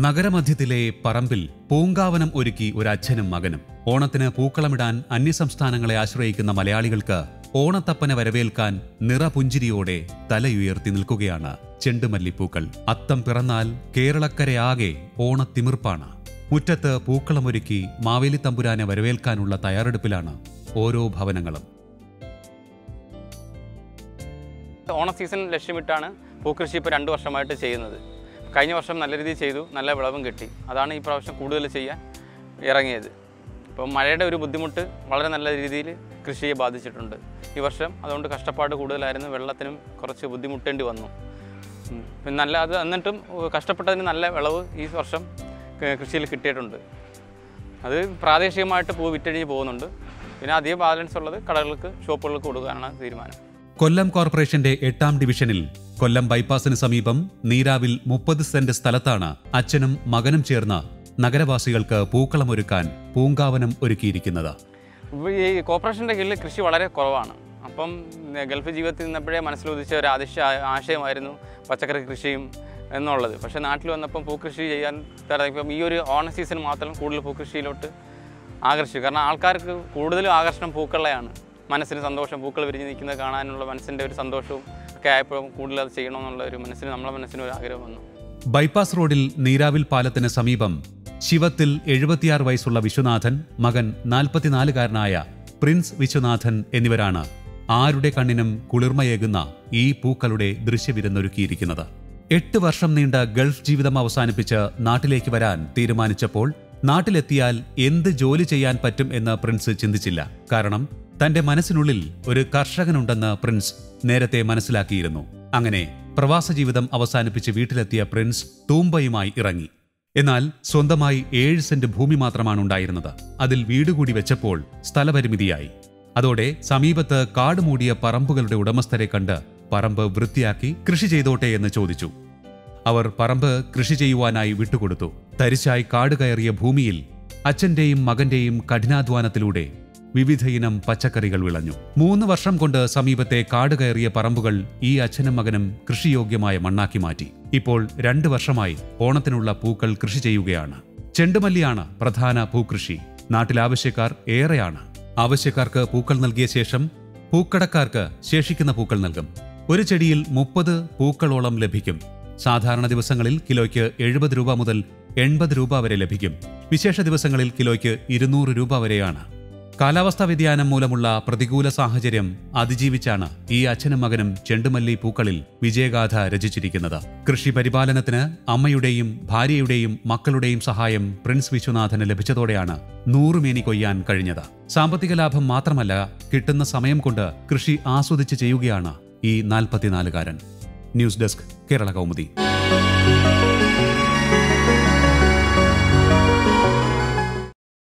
നഗരമധ്യത്തിലെ പറമ്പിൽ പൂങ്കാവനം ഒരുക്കി ഒരു അച്ഛനും മകനും ഓണത്തിന് പൂക്കളമിടാൻ അന്യസംസ്ഥാനങ്ങളെ ആശ്രയിക്കുന്ന മലയാളികൾക്ക് ഓണത്തപ്പനെ വരവേൽക്കാൻ നിറപുഞ്ചിരിയോടെ തലയുയർത്തി നിൽക്കുകയാണ് ചെണ്ടുമല്ലിപ്പൂക്കൾ അത്തം പിറന്നാൽ കേരളക്കരയാകെ ഓണത്തിമിർപ്പാണ് മുറ്റത്ത് പൂക്കളമൊരുക്കി മാവേലി തമ്പുരാനെ വരവേൽക്കാനുള്ള തയ്യാറെടുപ്പിലാണ് ഓരോ ഭവനങ്ങളും ഓണ സീസൺ ലക്ഷ്യമിട്ടാണ് പൂക്കൃഷി ഇപ്പോൾ രണ്ട് വർഷമായിട്ട് ചെയ്യുന്നത് കഴിഞ്ഞ വർഷം നല്ല രീതിയിൽ ചെയ്തു നല്ല വിളവും കിട്ടി അതാണ് ഈ പ്രാവശ്യം കൂടുതൽ ചെയ്യാൻ ഇറങ്ങിയത് ഇപ്പം മഴയുടെ ഒരു ബുദ്ധിമുട്ട് വളരെ നല്ല രീതിയിൽ കൃഷിയെ ബാധിച്ചിട്ടുണ്ട് ഈ വർഷം അതുകൊണ്ട് കഷ്ടപ്പാട് കൂടുതലായിരുന്നു വെള്ളത്തിനും കുറച്ച് ബുദ്ധിമുട്ടേണ്ടി വന്നു ഉം. പിന്നെ നല്ല അത് എന്നിട്ടും ഉം, കഷ്ടപ്പെട്ടതിന് നല്ല വിളവ് ഈ വർഷം ക- കൃഷിയിൽ കിട്ടിയിട്ടുണ്ട് അത് പ്രാദേശികമായിട്ട് പൂ വിറ്റഴിഞ്ഞ് പോകുന്നുണ്ട് പിന്നെ അധികം ബാലൻസ് ഉള്ളത് കടകൾക്ക് ഷോപ്പുകൾക്ക് കൊടുക്കാനാണ് തീരുമാനം കൊല്ലം കോർപ്പറേഷന്റെ എട്ടാം ഡിവിഷനിൽ കൊല്ലം ബൈപ്പാസിന് സമീപം നീരാവിൽ മുപ്പത് സെന്റ് സ്ഥലത്താണ് അച്ഛനും മകനും ചേർന്ന് നഗരവാസികൾക്ക് പൂക്കളമൊരുക്കാൻ പൂങ്കാവനം ഒരുക്കിയിരിക്കുന്നത് ഇപ്പോൾ ഈ കോർപ്പറേഷൻ്റെ കീഴിൽ കൃഷി വളരെ കുറവാണ് അപ്പം ഏ, ഗൾഫ് ജീവിതത്തിൽ നിന്നപ്പോഴേ മനസ്സിലുദിച്ച ഒരു ആദിശ ആശയമായിരുന്നു പച്ചക്കറി കൃഷിയും എന്നുള്ളത് പക്ഷേ നാട്ടിൽ വന്നപ്പം പൂക്കൃഷി ചെയ്യാൻ ഇപ്പം ഈ ഒരു ഓണ സീസൺ മാത്രം കൂടുതൽ പൂക്കൃഷിയിലോട്ട് ആകർഷിച്ചു കാരണം ആൾക്കാർക്ക് കൂടുതലും ആകർഷണം പൂക്കളെയാണ് മനസ്സിന് സന്തോഷം പൂക്കൾ വിരിഞ്ഞ് നിൽക്കുന്നത് കാണാനുള്ള മനസ്സിൻ്റെ ഒരു സന്തോഷവും ഒക്കെ ആയപ്പോൾ കൂടുതൽ അത് ചെയ്യണമെന്നുള്ള ഒരു മനസ്സിന് നമ്മളെ മനസ്സിന് ഒരു ആഗ്രഹം വന്നു ബൈപ്പാസ് റോഡിൽ നീരാവിൽ പാലത്തിന് സമീപം ശിവത്തിൽ എഴുപത്തിയാറ് വയസ്സുള്ള വിശ്വനാഥൻ മകൻ നാൽപ്പത്തിനാലുകാരനായ പ്രിൻസ് വിശ്വനാഥൻ എന്നിവരാണ് ആരുടെ കണ്ണിനും കുളിർമയേകുന്ന ഈ പൂക്കളുടെ ദൃശ്യവിരുന്നൊരുക്കിയിരിക്കുന്നത് എട്ട് വർഷം നീണ്ട ഗൾഫ് ജീവിതം അവസാനിപ്പിച്ച് നാട്ടിലേക്ക് വരാൻ തീരുമാനിച്ചപ്പോൾ നാട്ടിലെത്തിയാൽ എന്ത് ജോലി ചെയ്യാൻ പറ്റും എന്ന് പ്രിൻസ് ചിന്തിച്ചില്ല കാരണം തന്റെ മനസ്സിനുള്ളിൽ ഒരു കർഷകനുണ്ടെന്ന് പ്രിൻസ് നേരത്തെ മനസ്സിലാക്കിയിരുന്നു അങ്ങനെ പ്രവാസ ജീവിതം അവസാനിപ്പിച്ച് വീട്ടിലെത്തിയ പ്രിൻസ് തൂമ്പയുമായി ഇറങ്ങി എന്നാൽ സ്വന്തമായി ഏഴ് സെന്റ് ഭൂമി മാത്രമാണ് ഉണ്ടായിരുന്നത് അതിൽ വീട് കൂടി വെച്ചപ്പോൾ സ്ഥലപരിമിതിയായി അതോടെ സമീപത്ത് കാട് മൂടിയ പറമ്പുകളുടെ ഉടമസ്ഥരെ കണ്ട് പറമ്പ് വൃത്തിയാക്കി കൃഷി ചെയ്തോട്ടെ എന്ന് ചോദിച്ചു അവർ പറമ്പ് കൃഷി ചെയ്യുവാനായി വിട്ടുകൊടുത്തു തരിശായി കാട് കയറിയ ഭൂമിയിൽ അച്ഛന്റെയും മകന്റെയും കഠിനാധ്വാനത്തിലൂടെ വിവിധയിനം പച്ചക്കറികൾ വിളഞ്ഞു മൂന്ന് വർഷം കൊണ്ട് സമീപത്തെ കാട് കയറിയ പറമ്പുകൾ ഈ അച്ഛനും മകനും കൃഷിയോഗ്യമായ മണ്ണാക്കി മാറ്റി ഇപ്പോൾ രണ്ടു വർഷമായി ഓണത്തിനുള്ള പൂക്കൾ കൃഷി ചെയ്യുകയാണ് ചെണ്ടുമല്ലിയാണ് പ്രധാന പൂക്കൃഷി നാട്ടിൽ ആവശ്യക്കാർ ഏറെയാണ് ആവശ്യക്കാർക്ക് പൂക്കൾ നൽകിയ ശേഷം പൂക്കടക്കാർക്ക് ശേഷിക്കുന്ന പൂക്കൾ നൽകും ഒരു ചെടിയിൽ മുപ്പത് പൂക്കളോളം ലഭിക്കും സാധാരണ ദിവസങ്ങളിൽ കിലോയ്ക്ക് എഴുപത് രൂപ മുതൽ എൺപത് രൂപ വരെ ലഭിക്കും വിശേഷ ദിവസങ്ങളിൽ കിലോയ്ക്ക് ഇരുന്നൂറ് രൂപ വരെയാണ് കാലാവസ്ഥാ വ്യതിയാനം മൂലമുള്ള പ്രതികൂല സാഹചര്യം അതിജീവിച്ചാണ് ഈ അച്ഛനും മകനും ചെണ്ടുമല്ലി പൂക്കളിൽ വിജയഗാഥ രചിച്ചിരിക്കുന്നത് കൃഷി പരിപാലനത്തിന് അമ്മയുടെയും ഭാര്യയുടെയും മക്കളുടെയും സഹായം പ്രിൻസ് വിശ്വനാഥന് ലഭിച്ചതോടെയാണ് നൂറുമേനി കൊയ്യാൻ കഴിഞ്ഞത് സാമ്പത്തിക ലാഭം മാത്രമല്ല കിട്ടുന്ന സമയം കൊണ്ട് കൃഷി ആസ്വദിച്ച് ചെയ്യുകയാണ് ഈ നാൽപ്പത്തിനാലുകാരൻ ന്യൂസ് ഡെസ്ക് കേരള കൗമുദി